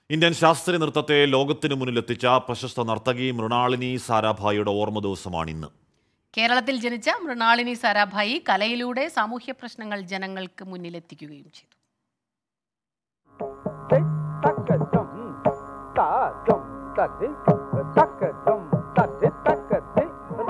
Indian ശാസ്ത്രീയ നൃത്തത്തെ ലോകത്തിനു മുന്നിലെത്തിച്ച പ്രശസ്ത നർത്തകി മൃണാളിനി സാരാഭായിയുടെ ഓർമ്മ ദിവസമാണ് ഇന്ന് കേരളത്തിൽ ജനിച്ച മൃണാളിനി സാരാഭായി കലയിലൂടെ സാമൂഹ്യ പ്രശ്നങ്ങൾ ജനങ്ങൾക്ക് മുന്നിലെത്തിക്കുകയും ചെയ്തു തക്കജം താജം തട്ടി തക്കജം തട്ടി തക്കത്തി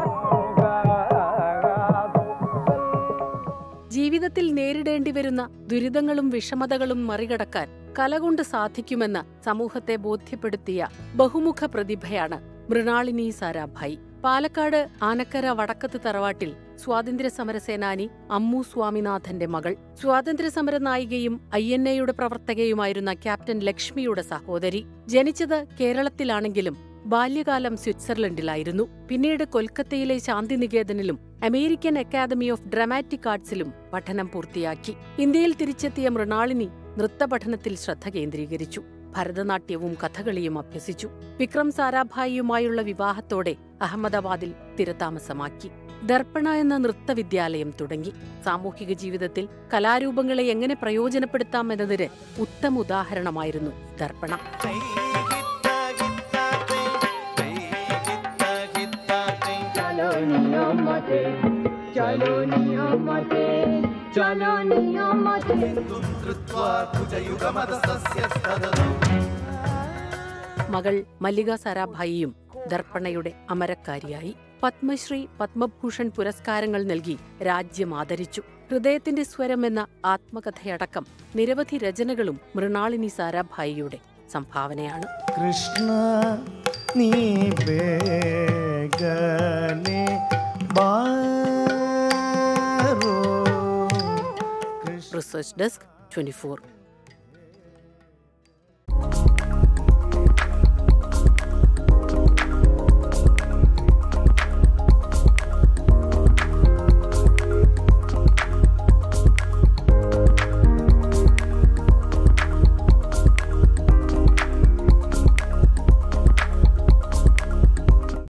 ജീവിതത്തിൽ നേരിടേണ്ടി വരുന്ന ദുരിതങ്ങളും വിഷമതകളും മറികടക്കാൻ കലകൊണ്ട് സാധിക്കുമെന്ന് സമൂഹത്തെ ബോധ്യപ്പെടുത്തിയ ബഹുമുഖ പ്രതിഭയാണ് മൃണാളിനി സാരാഭായി പാലക്കാട് ആനക്കര വടക്കത്ത് തറവാട്ടിൽ സ്വാതന്ത്ര്യ സമരസേനാനി അമ്മു സ്വാമിനാഥന്റെ മകൾ സ്വാതന്ത്ര്യ സമര നായികയും ഐ എൻ എയുടെ പ്രവർത്തകയുമായിരുന്ന ക്യാപ്റ്റൻ ലക്ഷ്മിയുടെ സഹോദരി ജനിച്ചത് കേരളത്തിലാണെങ്കിലും ബാല്യകാലം സ്വിറ്റ്സർലൻഡിലായിരുന്നു പിന്നീട് കൊൽക്കത്തയിലെ ശാന്തിനികേതനിലും അമേരിക്കൻ അക്കാദമി ഓഫ് ഡ്രാമാറ്റിക് ആർട്സിലും പഠനം പൂർത്തിയാക്കി ഇന്ത്യയിൽ തിരിച്ചെത്തിയ മൃണാളിനി നൃത്തപഠനത്തിൽ ശ്രദ്ധ കേന്ദ്രീകരിച്ചു ഭരതനാട്യവും കഥകളിയും അഭ്യസിച്ചു വിക്രം സാരാഭായിയുമായുള്ള വിവാഹത്തോടെ അഹമ്മദാബാദിൽ സ്ഥിരതാമസമാക്കി ദർപ്പണ എന്ന നൃത്തവിദ്യാലയം തുടങ്ങി സാമൂഹിക ജീവിതത്തിൽ കലാരൂപങ്ങളെ എങ്ങനെ പ്രയോജനപ്പെടുത്താം എന്നതിന് ഉത്തമ ഉദാഹരണമായിരുന്നു ദർപ്പണ চলো নিয়মতে চলো নিয়মতে চলো নিয়মতে മകൾ മല്ലിക സാരാഭായിയും ദർപ്പണയുടെ അമരക്കാരിയായി പത്മശ്രീ പത്മഭൂഷൺ പുരസ്കാരങ്ങൾ നൽകി രാജ്യം ആദരിച്ചു ഹൃദയത്തിന്റെ സ്വരം എന്ന ആത്മകഥയടക്കം നിരവധി രചനകളും മൃണാളിനി സാരാഭായിയുടെ സംഭാവനയാണ് കൃഷ്ണ നീ ಬೇಗನೆ ಬಾರೋ റിസർച്ച് ഡെസ്ക് ട്വന്റി